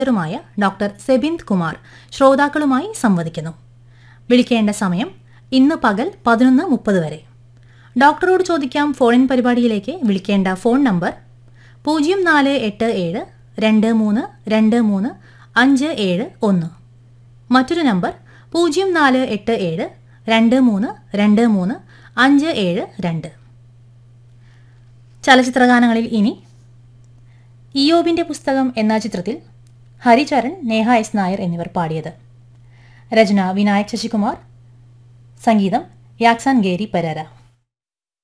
റുമായ doctor സെബിന്ദ് Kumar ശ്രോതാക്കളുമായി സംവദിക്കുന്നു വിളിക്കേണ്ട സമയം ഇന്ന് പകൽ പതിനൊന്ന് മുപ്പത് വരെ ഡോക്ടറോട് ചോദിക്കാം ഫോണിൻ പരിപാടിയിലേക്ക് വിളിക്കേണ്ട ഫോൺ നമ്പർ പൂജ്യം നാല് എട്ട് ഏഴ് രണ്ട് മൂന്ന് രണ്ട് മൂന്ന് അഞ്ച് ഏഴ് ഒന്ന് മറ്റൊരു നമ്പർ പൂജ്യം നാല് എട്ട് ഏഴ് രണ്ട് മൂന്ന് രണ്ട് മൂന്ന് അഞ്ച് ഏഴ് രണ്ട് ചലച്ചിത്രഗാനങ്ങളിൽ ഇനി ഇയോബിന്റെ പുസ്തകം എന്ന ചിത്രത്തിൽ ഹരിചരൺ നേഹ എസ് നായർ എന്നിവർ പാടിയത് രചന വിനായക് ശശികുമാർ സംഗീതം യാക്സാൻ ഗേരി പെരേര